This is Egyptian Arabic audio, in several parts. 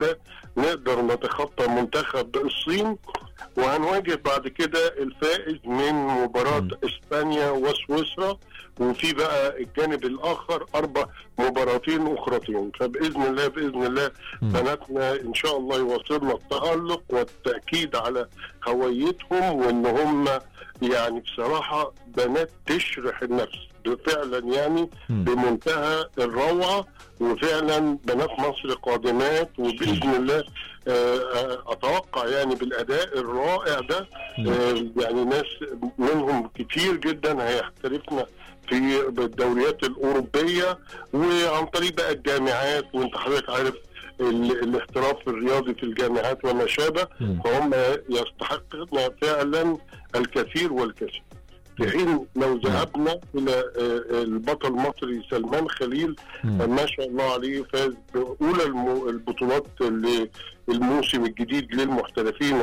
الله نقدر نتخطى منتخب الصين وهنواجه بعد كده الفائز من مباراة مم. اسبانيا وسويسرا وفي بقى الجانب الاخر اربع مباراتين اخرتين فباذن الله باذن الله مم. بناتنا ان شاء الله يواصلنا التالق والتاكيد على هويتهم وان هم يعني بصراحه بنات تشرح النفس فعلا يعني مم. بمنتهى الروعه وفعلا بنات مصر قادمات وباذن الله آه، آه، اتوقع يعني بالاداء الرائع ده مم. آه، يعني ناس منهم كتير جدا هيحترفنا في الدوريات الاوروبيه وعن طريق بقى الجامعات وانت حضرتك عارف ال- الاحتراف الرياضي في الجامعات وما شابه مم. فهم يستحقون فعلا الكثير والكثير في حين لو ذهبنا الى آه، البطل المصري سلمان خليل مم. ما شاء الله عليه فاز باولى الم- البطولات اللي الموسم الجديد للمحترفين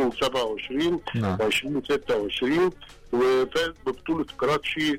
2027 نعم و 2026 وفاز ببطوله كراتشي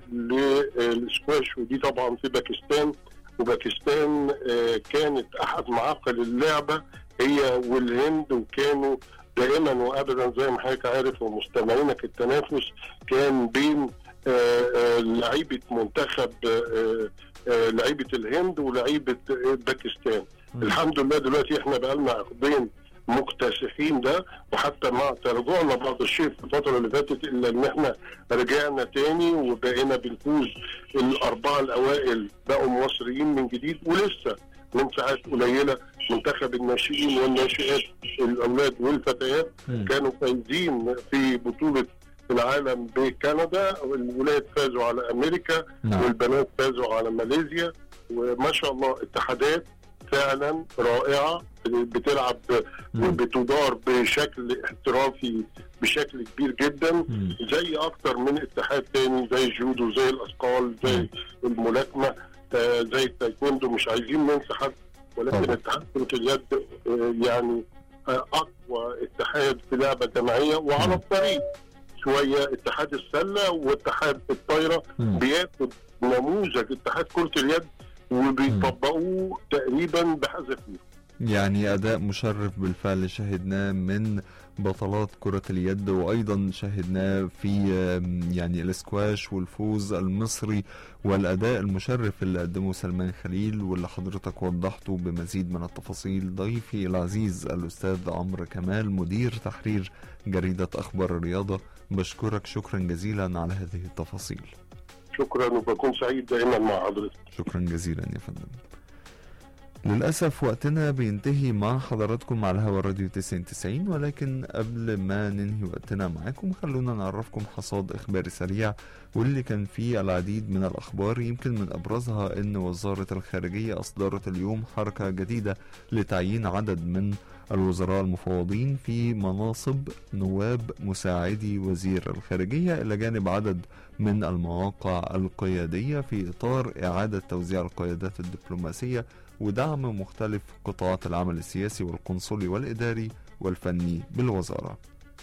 للسكواش ودي طبعا في باكستان وباكستان آه، كانت احد معاقل اللعبه هي والهند وكانوا دائما وابدا زي ما حضرتك عارف ومستمعينك التنافس كان بين آه، آه، لعيبه منتخب آه، آه، لعيبه الهند ولعيبه آه، باكستان مم. الحمد لله دلوقتي احنا بقالنا عقدين مكتسحين ده وحتى مع تراجعنا بعض الشيء في الفتره اللي فاتت الا ان احنا رجعنا تاني وبقينا بنفوز الاربعه الاوائل بقوا مصريين من جديد ولسه من ساعات قليله منتخب الناشئين والناشئات الاولاد والفتيات مم. كانوا فايزين في بطوله العالم بكندا والولاد فازوا على امريكا نعم والبنات فازوا على ماليزيا وما شاء الله اتحادات فعلا رائعه بتلعب مم. وبتدار بشكل احترافي بشكل كبير جدا مم. زي اكتر من اتحاد تاني زي الجودو زي الاثقال زي الملاكمه آه، زي التايكوندو مش عايزين ننسى حد ولكن طبعا. اتحاد كره اليد آه، يعني آه، اقوى اتحاد في لعبه جماعيه مم. وعلى الطريق شويه اتحاد السله واتحاد الطايره مم. بياخد نموذج اتحاد كره اليد وبيطبقوه تقريبا بحذافيره يعني أداء مشرف بالفعل شاهدناه من بطلات كرة اليد وأيضا شاهدناه في آم، يعني الاسكواش والفوز المصري والأداء المشرف اللي قدمه سلمان خليل واللي حضرتك وضحته بمزيد من التفاصيل ضيفي العزيز الأستاذ عمرو كمال مدير تحرير جريدة أخبار الرياضة بشكرك شكرا جزيلا على هذه التفاصيل شكرا وبكون سعيد دائما مع حضرتك شكرا جزيلا يا فندم للأسف وقتنا بينتهي مع حضراتكم على هوا راديو 90 ولكن قبل ما ننهي وقتنا معاكم خلونا نعرفكم حصاد إخباري سريع واللي كان فيه العديد من الأخبار يمكن من أبرزها أن وزارة الخارجية أصدرت اليوم حركة جديدة لتعيين عدد من الوزراء المفوضين في مناصب نواب مساعدي وزير الخارجية إلى جانب عدد من المواقع القيادية في إطار إعادة توزيع القيادات الدبلوماسية ودعم مختلف قطاعات العمل السياسي والقنصلي والإداري والفني بالوزارة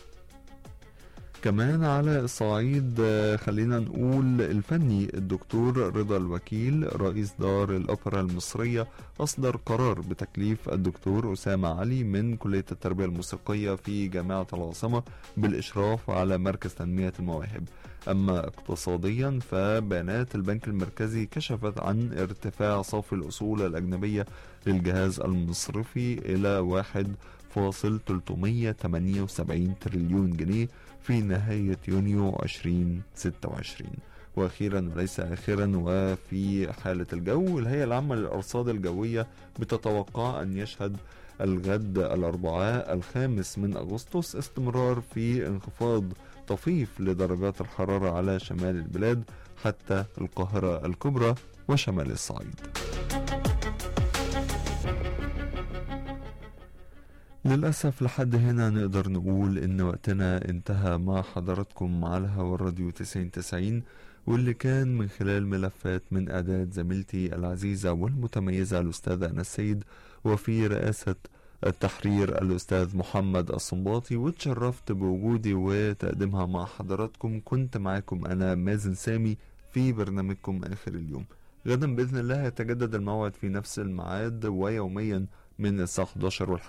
كمان على الصعيد آه، خلينا نقول الفني الدكتور رضا الوكيل رئيس دار الأوبرا المصرية أصدر قرار بتكليف الدكتور أسامة علي من كلية التربية الموسيقية في جامعة العاصمة بالإشراف على مركز تنمية المواهب أما اقتصاديا فبيانات البنك المركزي كشفت عن ارتفاع صافي الأصول الأجنبية للجهاز المصرفي إلى واحد فاصل 378 تريليون جنيه في نهاية يونيو 2026 وأخيرا وليس آخرا وفي حالة الجو الهيئة العامة للأرصاد الجوية بتتوقع أن يشهد الغد الأربعاء الخامس من أغسطس استمرار في انخفاض طفيف لدرجات الحرارة على شمال البلاد حتى القاهرة الكبرى وشمال الصعيد للأسف لحد هنا نقدر نقول إن وقتنا انتهى مع حضراتكم على هوا الراديو 9090 واللي كان من خلال ملفات من إعداد زميلتي العزيزة والمتميزة الأستاذة أنا السيد وفي رئاسة التحرير الأستاذ محمد الصنباطي واتشرفت بوجودي وتقديمها مع حضراتكم كنت معاكم أنا مازن سامي في برنامجكم آخر اليوم غدا بإذن الله يتجدد الموعد في نفس الميعاد ويوميا من الساعة 11 والحد